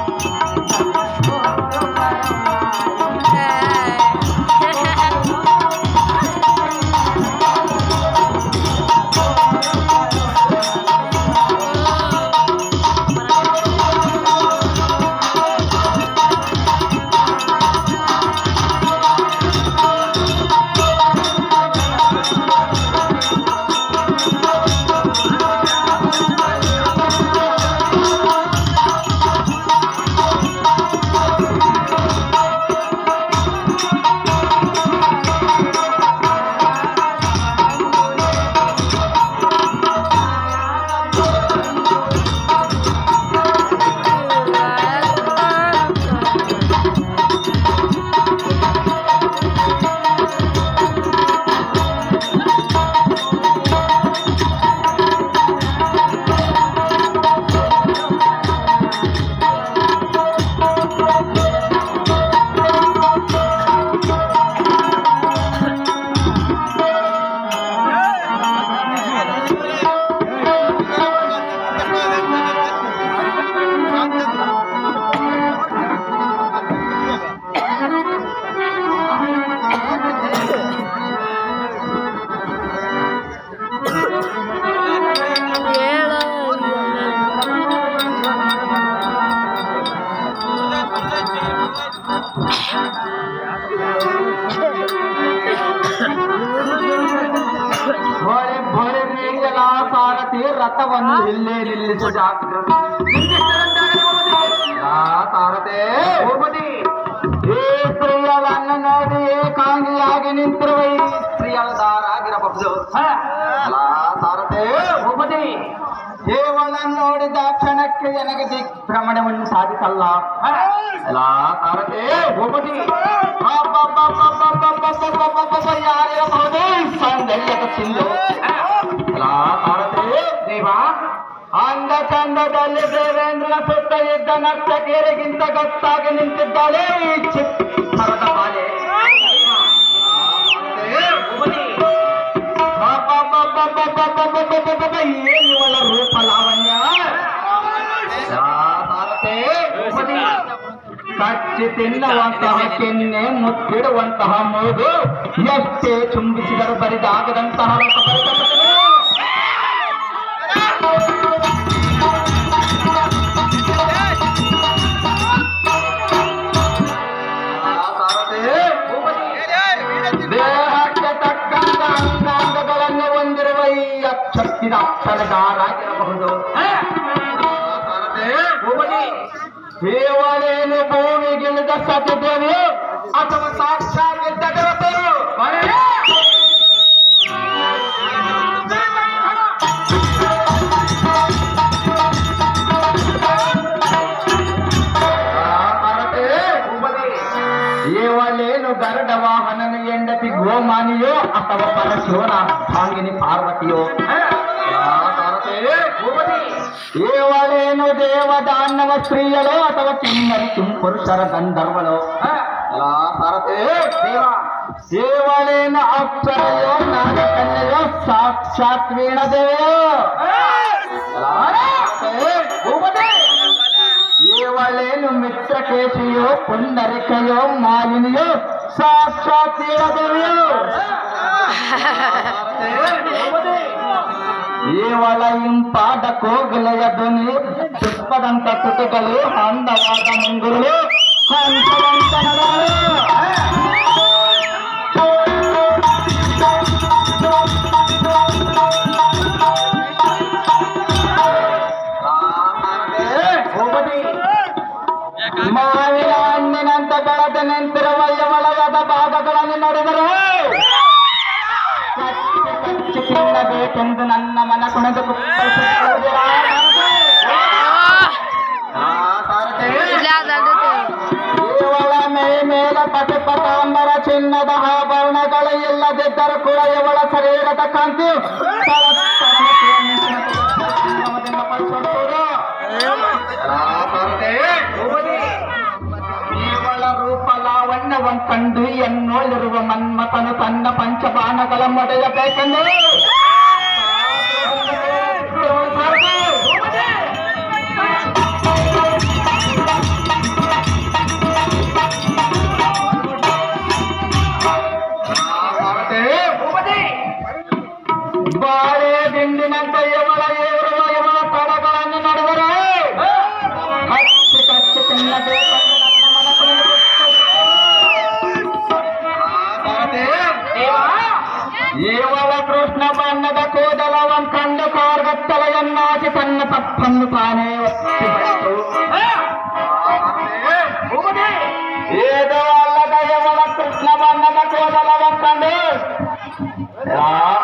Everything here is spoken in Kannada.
ಭೋಳೆ ಭೋಳೆ ಮೇಘಲ ಸಾರಥಿ ರಥವನ್ನು ಇಲ್ಲೇ ನಿಲ್ಲಿಸು ಜಾಗೃತಿ ಆ ಸಾರಥೆ ಭೂಪತಿ ಈ ಸ್ತ್ರೀಯರನ್ನು ನೋಡಿ ಏಕಾಂಗಿಯಾಗಿ ನಿಂತಿರುವ ಈ ಸ್ತ್ರೀಯರ ದಾರಾಗಿರಬಹುದು ಅಲ್ಲ ಸಾರಥೆ ಭೂಪತಿ ಇವಳನ್ನು ನೋಡಿದ ಕ್ಷಣಕ್ಕೆ ನನಗೆ ದಿಗ್ಭ್ರಮಣವನ್ನು ಸಾಧಿಸಲ್ಲ ಅಲ್ಲ ಸಾರಥೆ ಭೂಪತಿ ಅಬ್ಬಬ್ಬಬ್ಬಬ್ಬಬ್ಬಬ್ಬಬ್ಬಬ್ಬಬ್ಬಬ್ಬ ಯಾರಿರಬಹುದು ಈ ಸೌಂದರ್ಯದ ಸಿಂಧು ಅಲ್ಲ ಸಾರಥೆ ದೇವ ಅಂದ ಚಂದದಲ್ಲಿ ದೇವೇಂದ್ರನ ಸುತ್ತ ಇದ್ದ ನರ್ತಕಿಯರಿಗಿಂತ ಗತ್ತಾಗಿ ನಿಂತಿದ್ದಾಳೆ ಈ ಚಿತ್ರದ ಮಾಲೆ ಅಬ್ಬಬ್ಬಬ್ಬಬ್ಬಬ್ಬಬ್ಬಬ್ಬಬ್ಬಬ್ಬಬ್ಬ ಏನು ಇವಳ ರೂಪ ಲಾವಣ್ಯ ಸಾರಥೆ ಕಚ್ಚಿ ತಿನ್ನುವಂತಹ ಕೆನ್ನೆ ಮುತ್ತಿಡುವಂತಹ ಮೂಗು ಎಷ್ಟೇ ಚುಂಬಿಸಿದರೂ ಬರಿದಾಗದಂತಹ ರಸಭರಿತಗಳು. ದೇಹಕ್ಕೆ ತಕ್ಕಂತ ಅಂಗಾಂಗಗಳನ್ನು ಹೊಂದಿರುವ ಈ ಅಕ್ಷತ್ತಿನ ಅಕ್ಷರಗಾರಾಗಿರಬಹುದು ದೇವರೇನು ಭೂಮಿಗಿಳಿದ ಸತಿದೇವಿ ಅಥವಾ ಸಾಕ್ಷಾತ್ ಇದ್ದ ದೇವತೆಯು ಇವಳೇನು ಗರುಡ ವಾಹನನು ಹೆಂಡತಿ ಗೋಮಾನಿಯೋ ಅಥವಾ ಪರಶಿವನ ಭಾಂಗಿನಿ ಪಾರ್ವತಿಯೋ ಇವಳೇನು ದೇವದಾನವ ಸ್ತ್ರೀಯಲೋ ಅಥವಾ ಕಿಮ್ಮರಿ ಕಿಂಪುರುಷರ ಗಂಧರ್ವಳೋ ಸಾರಥೆ ಇವಳೇನು ಅಕ್ಷರಯೋ ನಾಗಕನ್ಯೆಯೋ ಸಾಕ್ಷಾತ್ ವೀಣದೇವೆಯೋ ಇವಳೇನು ಮಿತ್ರಕೇಶಿಯೋ ಪುಂಡರಿಕೆಯೋ ಮಾಲಿನಿಯೋ ಸಾಕ್ಷಾತ್ ವೀಣದೇವಿಯೋ ಇವಳ ಇಂಪಾದ ಕೋಗಿಲೆಯ ಧ್ವನಿ ಪುಷ್ಪದಂತ ತುಟಿಗಳು ಅಂದವಾದ ಮುಂಗುರುಳು ಹಂಸದಂತ ನರಗಳು. ಮಾವಿನ ಹಣ್ಣಿನಂತ ಬೆಳೆದ ನಿಂತಿರುವ ಯವಳಯದ ಭಾಗಗಳನ್ನು ನೋಡಿದರೆ ಕಚ್ಚಿ ತಿನ್ನಬೇಕೆಂದು ನನ್ನ ಮನ ಕುಣಿದು ಕುಪ್ಪಳಿಸುತ್ತಿರುವುದಿರಾ? ಇವಳ ಮೈ ಮೇಲೆ ಪಟಿ ಪಟಾಂಬರ ಚಿನ್ನದ ಆಭರಣಗಳು ಇಲ್ಲದಿದ್ದರೂ ಕೂಡ ಇವಳ ಶರೀರದ ಕಾಂತಿಯು ಇವಳ ರೂಪ ಲಾವಣ್ಯವನ್ನು ಕಂಡು ಎನ್ನೋಳಿರುವ ಮನ್ಮಥನು ತನ್ನ ಪಂಚಬಾಣಗಳ ಮೊಡೆಯಬೇಕೆಂದು ಕೂದಲವಂ ಕಂಡು ಕಾರ್ಗತ್ತಲೆಯನ್ನಾಚಿ ತನ್ನ ತಪ್ಪನ್ನು ತಾನೇ ಒಪ್ಪಿಬಿಟ್ಟು ಏದು ಅಲ್ಲದ ಯವಳ ಕೃಷ್ಣ ಬಣ್ಣದ ಕೂದಲವಂ ಕಂಡು ಯಾ-